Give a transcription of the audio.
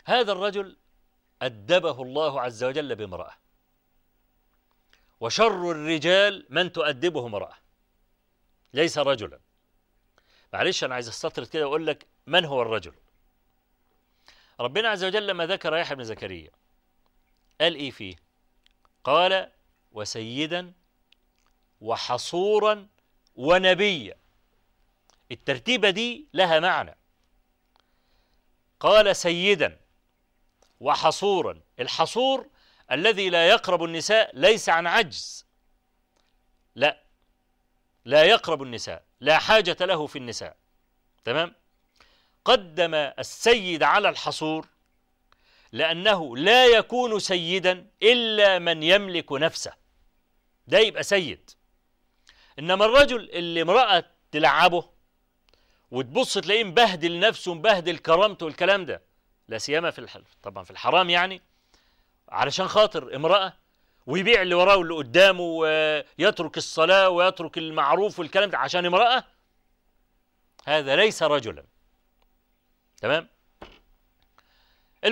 هذا الرجل أدبه الله عز وجل بامرأة وشر الرجال من تؤدبه امرأة ليس رجلا معلش أنا عايز استطرد كده وأقول لك من هو الرجل ربنا عز وجل لما ذكر يحيى بن زكريا قال إيه فيه قال وسيدا وحصورا ونبيا الترتيبة دي لها معنى قال سيدا وحصورا الحصور الذي لا يقرب النساء ليس عن عجز لا لا يقرب النساء لا حاجة له في النساء تمام قدم السيد على الحصور لأنه لا يكون سيدا إلا من يملك نفسه ده يبقى سيد إنما الرجل اللي امرأة تلعبه وتبص تلاقيه مبهدل نفسه مبهدل كرامته والكلام ده لا سيما في الح... طبعا في الحرام يعني علشان خاطر امرأة ويبيع اللي وراه واللي قدامه ويترك الصلاة ويترك المعروف والكلام ده عشان امرأة هذا ليس رجلا تمام